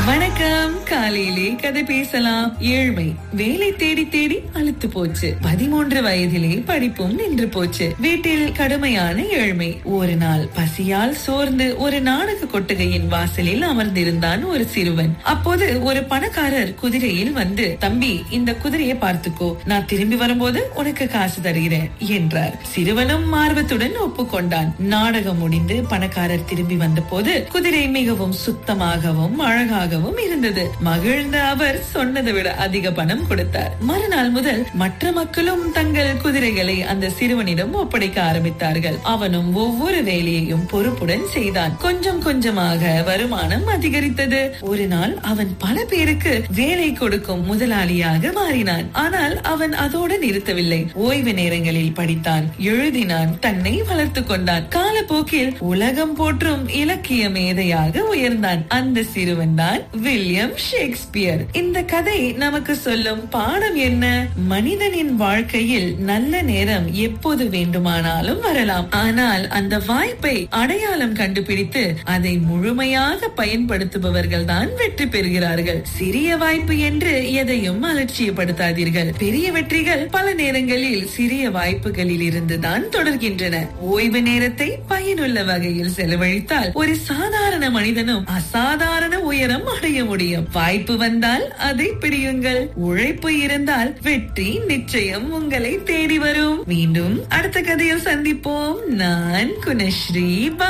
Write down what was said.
வணக்கம் காலையிலே கதை பேசலாம் ஏழ்மை வேலை தேடி தேடி அழுத்து போச்சு பதிமூன்று வயதிலே படிப்பும் நின்று போச்சு வீட்டில் கடுமையான ஏழ்மை ஒரு நாள் பசியால் சோர்ந்து ஒரு நாடக கொட்டகையின் வாசலில் அமர்ந்திருந்தான் ஒரு சிறுவன் அப்போது ஒரு பணக்காரர் குதிரையில் வந்து தம்பி இந்த குதிரையை பார்த்துக்கோ நான் திரும்பி வரும்போது உனக்கு காசு தருகிறேன் என்றார் சிறுவனும் ஆர்வத்துடன் ஒப்புக்கொண்டான் நாடகம் முடிந்து பணக்காரர் திரும்பி வந்தபோது குதிரை மிகவும் சுத்தமாகவும் அழகாகவும் இருந்தது மகிழ்ந்த அவர் சொன்னதை விட அதிக பணம் கொடுத்தார் மறுநாள் முதல் மற்ற மக்களும் தங்கள் குதிரைகளை அந்த சிறுவனிடம் ஒப்படைக்க ஆரம்பித்தார்கள் அவனும் ஒவ்வொரு வேலையையும் பொறுப்புடன் செய்தான் கொஞ்சம் கொஞ்சமாக வருமானம் அதிகரித்தது ஒரு நாள் அவன் பல பேருக்கு வேலை கொடுக்கும் முதலாளியாக மாறினான் ஆனால் அவன் அதோடு நிறுத்தவில்லை ஓய்வு நேரங்களில் படித்தான் எழுதினான் தன்னை வளர்த்துக் கொண்டான் காலப்போக்கில் உலகம் போற்றும் இலக்கிய மேதையாக உயர்ந்தான் அந்த சிறுவன் தான் வில்லியம் ஷேக்ஸ்பியர் இந்த கதை நமக்கு சொல்லும் பாடம் என்ன மனிதனின் வாழ்க்கையில் நல்ல நேரம் எப்போது வேண்டுமானாலும் வரலாம் ஆனால் அந்த வாய்ப்பை அடையாளம் கண்டுபிடித்து அதை முழுமையாக பயன்படுத்துபவர்கள் தான் வெற்றி பெறுகிறார்கள் சிறிய வாய்ப்பு என்று எதையும் அலட்சியப்படுத்தாதீர்கள் பெரிய வெற்றிகள் பல நேரங்களில் சிறிய வாய்ப்புகளில் இருந்து தான் தொடர்கின்றன ஓய்வு நேரத்தை பயனுள்ள வகையில் செலவழித்தால் ஒரு சாதாரண மனிதனும் அசாதாரண உயரம் அடைய முடியும் வாய்ப்பு வந்தால் அதை பிடியுங்கள் உழைப்பு இருந்தால் வெற்றி நிச்சயம் உங்களை தேடி வரும் மீண்டும் அடுத்த கதையில் சந்திப்போம் நான் குணஸ்ரீ